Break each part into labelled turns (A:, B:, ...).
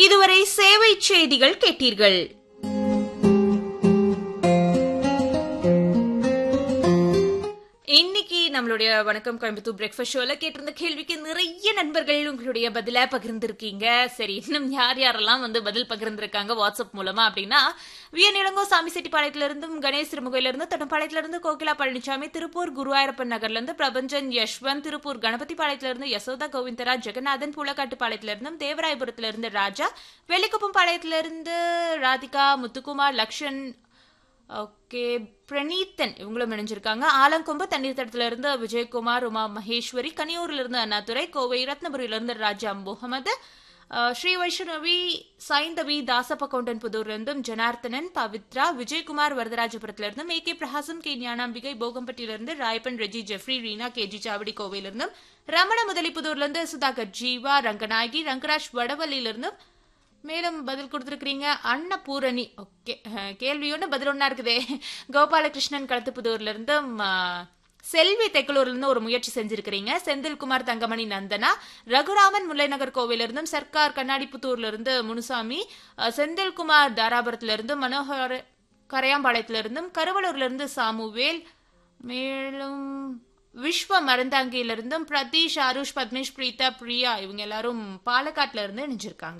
A: இதுவரை சேவை செய்திகள் கேட்டீர்கள் இன்னைக்கு நம்மளுடைய வணக்கம் கோயம்புத்தூர் பிரேக்ஃபாஸ்ட் ஷோல கேட்டிருந்த கேள்விக்கு நிறைய நண்பர்கள் உங்களுடைய பதில பகிர்ந்திருக்கீங்க சரி இன்னும் யார் யாரெல்லாம் வந்து பதில் பகிர்ந்திருக்காங்க வாட்ஸ்அப் மூலமா அப்படின்னா வியன் இளங்கோ சாமி செட்டிப்பாளையத்துல இருந்தும் கணேஷ் திருமுகையில இருந்து தட்டம்பாளையத்துல இருந்து கோகிலா பழனிசாமி திருப்பூர் குருவாயூரப்பன் நகர்ல இருந்து பிரபஞ்சன் யஷ்வந்த் திருப்பூர் கணபதி பாளையத்துல இருந்து யசோதா கோவிந்தராஜ் ஜெகநாதன் பூலக்காட்டு பாளையத்துல இருந்தும் தேவராயபுரத்துல இருந்து ராஜா வெள்ளிக்குப்பம் பாளையத்துல இருந்து ராதிகா முத்துக்குமார் லக்ஷன் ஓகே பிரணீத்தன் இவங்களும் இணைஞ்சிருக்காங்க ஆலங்கொம்பு தண்ணீர் தடத்துல இருந்து விஜயகுமார் உமா மகேஸ்வரி கனியூர்ல இருந்து அண்ணாதுரை கோவை ரத்னபுரியில இருந்து ராஜா முகமது அஹ், ஸ்ரீ வைஷ்ணவி சைந்தவி தாசப்ப கவுண்டன் புதூர்ல இருந்தும் ஜனார்த்தனன் பவித்ரா விஜயகுமார் வரதராஜபுரத்துல இருந்தும் A K Prakasam K Gnanambigai போகம்பட்டியில இருந்து ராயப்பன் ரெஜி ஜெஃப்ரி ரீனா கேஜி சாவடி கோவையில இருந்தும் ரமண முதலிப்புதூர்ல இருந்து சுதாகர் ஜீவா ரங்கநாயகி ரங்கராஜ் வடவள்ளியில இருந்தும் மேலும் பதில் கொடுத்துருக்கீங்க அன்னபூரணி ஓகே கேள்வி ஒன்று பதில் ஒன்றா இருக்குதே கோபாலகிருஷ்ணன் களத்துப்புதூர்ல இருந்து செல்வி தெக்கலூர்ல இருந்து ஒரு முயற்சி செஞ்சிருக்கிறீங்க செந்தில்குமார் தங்கமணி நந்தனா ரகுராமன் முல்லைநகர் கோவில இருந்தும் சர்க்கார் கண்ணாடிப்புத்தூர்ல இருந்து முனுசாமி அஹ், செந்தில்குமார் தாராபுரத்துல இருந்து மனோகர் கரையாம்பாளையத்துல இருந்தும் கருவலூர்ல இருந்து சாமுவேல் மேலும் விஸ்வ மருந்தாங்கியில இருந்தும் பிரதீஷ் ஆருஷ் பத்மேஷ் பிரீதா பிரியா இவங்க எல்லாரும் பாலக்காட்டுல இருந்து இணைஞ்சிருக்காங்க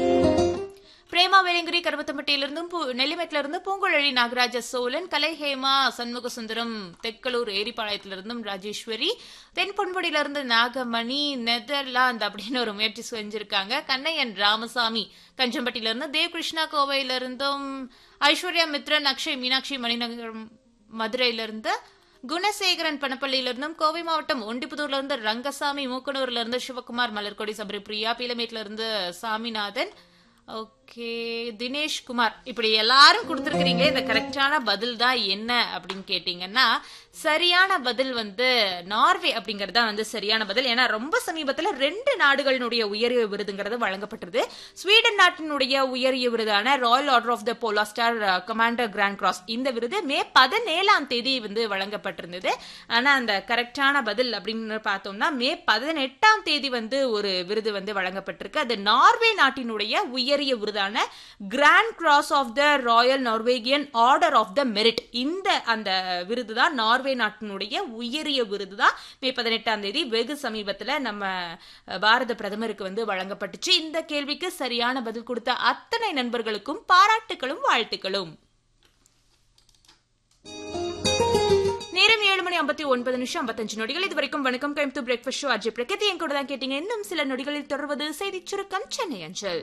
A: பிரேமா வேலங்கிரி கருவத்தம்பட்டியிலிருந்தும் பூ- நெல்லிமேட்ல இருந்து பூங்குழலி நாகராஜ சோழன் கலை ஹேமா சண்முக சுந்தரம் தெற்களூர் ஏரிப்பாளையத்திலிருந்தும் ராஜேஸ்வரி தென் பொன்படியிலிருந்து நாகமணி நெதர்லாந்து அப்படின்னு ஒரு முயற்சி செஞ்சிருக்காங்க கண்ணையன் ராமசாமி கஞ்சம்பட்டியில இருந்து தேவ் கிருஷ்ணா கோவையில இருந்தும் ஐஸ்வர்யா மித்ரன் அக்ஷய் மீனாட்சி மணிநகரம் மதுரையில இருந்து குணசேகரன் பணப்பள்ளியில இருந்தும் கோவை மாவட்டம் ஒண்டிப்புதூர்ல இருந்து ரங்கசாமி மூக்கனூர்ல இருந்து சிவகுமார் மலர்கொடி சபரி பிரியா பீலமேட்ல இருந்து சாமிநாதன் ஓகே தினேஷ் குமார் இப்படி எல்லாரும் கொடுத்துருக்கீங்களே இந்த கரெக்டான பதில் தான் என்ன அப்படின்னு கேட்டீங்கன்னா சரியான பதில் வந்து நார்வே அப்படிங்கறது தான் வந்து சரியான பதில் ஏன்னா ரொம்ப சமீபத்துல ரெண்டு நாடுகளினுடைய உயரிய விருதுங்கிறது வழங்கப்பட்டது ஸ்வீடன் நாட்டினுடைய உயரிய விருதான ராயல் ஆர்டர் ஆஃப் த போலா ஸ்டார் கமாண்டர் கிராண்ட் கிராஸ் இந்த விருது மே பதினேழாம் தேதி வந்து வழங்கப்பட்டிருந்தது ஆனா அந்த கரெக்டான பதில் அப்படின்னு பார்த்தோம்னா மே பதினெட்டாம் தேதி வந்து ஒரு விருது வந்து வழங்கப்பட்டிருக்கு அது நார்வே நாட்டினுடைய உயரிய விருதான grand cross of the royal Norwegian order of the merit இந்த அந்த விருது தான் நார்வே நாட்டினுடைய உயரிய விருது தான் மே பதினெட்டாம் தேதி வெகு சமீபத்துல நம்ம அஹ், பாரத பிரதமருக்கு வந்து வழங்கப்பட்டுச்சு இந்த கேள்விக்கு சரியான பதில் கொடுத்த அத்தனை நண்பர்களுக்கும் பாராட்டுகளும் வாழ்த்துக்களும் நேரம் ஏழு மணி ஐம்பத்தி ஒன்பது நிமிஷம் ஐம்பத்தஞ்சு நொடிகள் இது வரைக்கும் வணக்கம் கோயம்புத்தூர் பிரேக்ஃபாஸ்ட் ஷோ அஜய் பிரகதி என் கூட தான் கேட்டீங்க இன்னும் சில நொடிகளில் தொடர்வது செய்தி சுருக்கம் சென்னை அஞ்சல்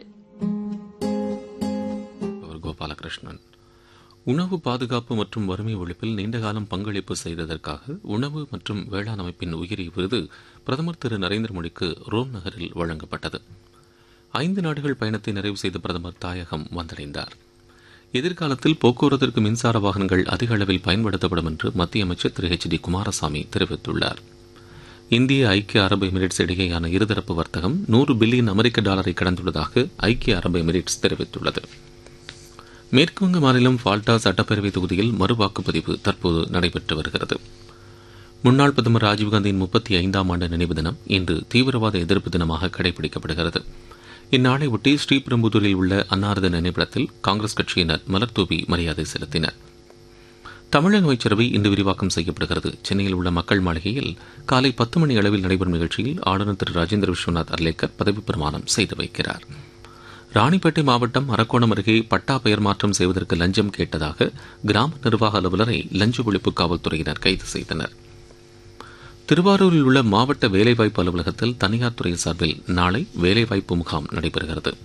B: அவர் கோபாலகிருஷ்ணன் உணவு பாதுகாப்பு மற்றும் வறுமை ஒழிப்பில் நீண்டகாலம் பங்களிப்பு செய்ததற்காக உணவு மற்றும் வேளாண் அமைப்பின் உயரிய விருது பிரதமர் திரு நரேந்திர மோடிக்கு ரோம் நகரில் வழங்கப்பட்டது ஐந்து நாடுகள் பயணத்தை நிறைவு செய்த பிரதமர் தாயகம் வந்தடைந்தார் எதிர்காலத்தில் போக்குவரத்திற்கு மின்சார வாகனங்கள் அதிக அளவில் பயன்படுத்தப்படும் என்று மத்திய அமைச்சர் திரு ஹெச் டி குமாரசாமி தெரிவித்துள்ளார் இந்திய ஐக்கிய அரபு எமிரேட்ஸ் இடையேயான இருதரப்பு வர்த்தகம் நூறு பில்லியன் அமெரிக்க டாலரை கடந்துள்ளதாக ஐக்கிய அரபு எமிரேட்ஸ் தெரிவித்துள்ளது மேற்குவங்க மாநிலம் ஃபால்டா சட்டப்பேரவை தொகுதியில் மறு வாக்குப்பதிவு தற்போது நடைபெற்று வருகிறது முன்னாள் பிரதமர் ராஜீவ்காந்தியின் முப்பத்தி ஐந்தாம் ஆண்டு நினைவு தினம் இன்று தீவிரவாத எதிர்ப்பு தினமாக கடைபிடிக்கப்படுகிறது இந்நாளை ஒட்டி ஸ்ரீபெரும்புதூரில் உள்ள அன்னாரது நினைவிடத்தில் காங்கிரஸ் கட்சியினர் மலர்தூவி மரியாதை செலுத்தினர் தமிழக அமைச்சரவை இன்று விரிவாக்கம் செய்யப்படுகிறது சென்னையில் உள்ள மக்கள் மாளிகையில் காலை பத்து மணி அளவில் நடைபெறும் நிகழ்ச்சியில் ஆளுநர் திரு ராஜேந்திர விஸ்வநாத் அர்லேக்கர் பதவிப் பிரமாணம் செய்து வைக்கிறார் ராணிப்பேட்டை மாவட்டம் அரக்கோணம் அருகே பட்டா பெயர் மாற்றம் செய்வதற்கு லஞ்சம் கேட்டதாக கிராம நிர்வாக அலுவலரை லஞ்ச ஒழிப்பு காவல்துறையினர் கைது செய்தனர் திருவாரூரில் உள்ள மாவட்ட வேலைவாய்ப்பு அலுவலகத்தில் தனியார் துறை சார்பில் நாளை வேலைவாய்ப்பு முகாம் நடைபெறுகிறது